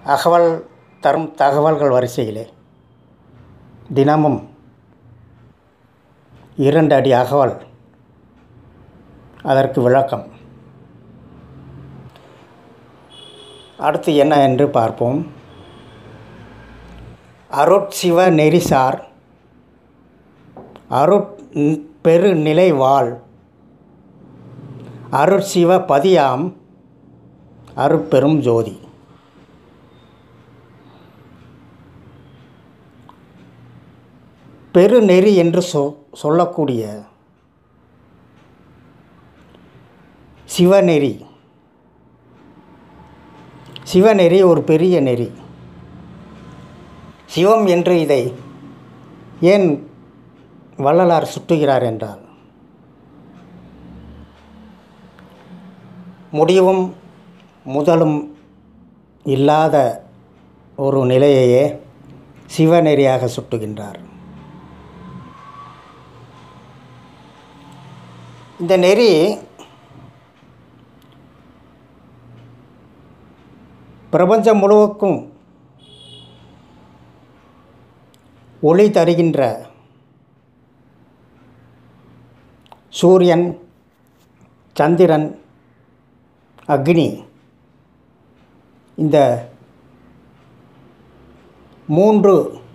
அகவல் தரும் தகவல்கள் வரிசையிலே தினமும் இரண்டு அடி அகவல் அதற்கு விளக்கம் அடுத்து என்ன என்று பார்ப்போம் அருட்சிவ நெறிசார் அருட் பெரு நிலை வாழ் அருட்சிவ பதியாம் அருட்பெரும் ஜோதி பெருநெறி என்று சொ சொல்லக்கூடிய சிவநெறி சிவநெறி ஒரு பெரிய நெறி சிவம் என்று இதை ஏன் வள்ளலார் சுட்டுகிறார் என்றால் முடிவும் முதலும் இல்லாத ஒரு நிலையையே சிவநெறியாக சுட்டுகின்றார் இந்த நெறி பிரபஞ்சம் முழுவதுக்கும் ஒளி தருகின்ற சூரியன் சந்திரன் அக்னி இந்த மூன்று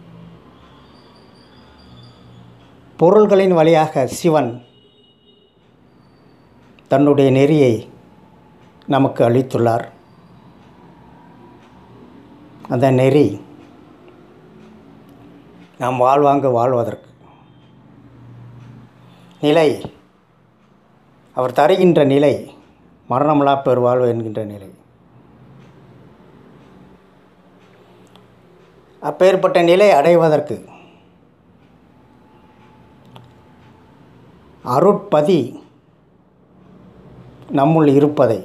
பொருள்களின் வழியாக சிவன் தன்னுடைய நெறியை நமக்கு அளித்துள்ளார் அந்த நெறி நாம் வாழ்வாங்க வாழ்வதற்கு நிலை அவர் தருகின்ற நிலை மரணமில்லா பெருவாழ்வு என்கின்ற நிலை அப்பேற்பட்ட நிலை அடைவதற்கு அருட்பதி நம்முள் இருப்பதை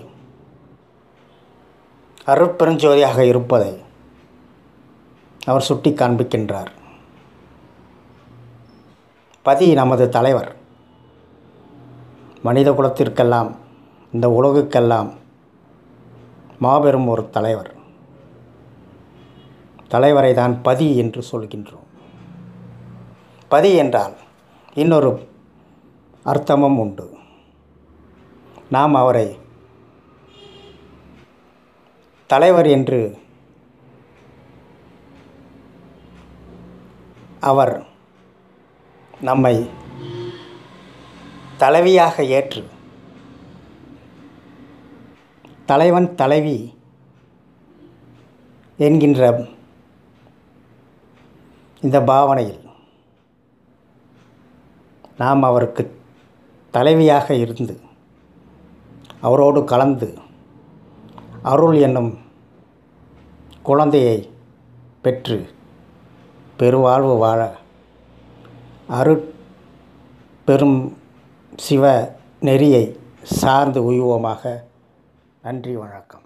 அருட்பெருஞ்சோதியாக இருப்பதை அவர் சுட்டி காண்பிக்கின்றார் பதி நமது தலைவர் மனித குலத்திற்கெல்லாம் இந்த உலகுக்கெல்லாம் மாபெரும் ஒரு தலைவர் தலைவரை தான் பதி என்று சொல்கின்றோம் பதி என்றால் இன்னொரு அர்த்தமும் உண்டு நாம் அவரை தலைவர் என்று அவர் நம்மை தலைவியாக ஏற்று தலைவன் தலைவி என்கின்ற இந்த பாவனையில் நாம் அவருக்கு தலைவியாக இருந்து அவரோடு கலந்து அருள் என்னும் குழந்தையை பெற்று பெருவாழ்வு வாழ அருட் பெரும் சிவ நெறியை சார்ந்து உய்வோமாக நன்றி வணக்கம்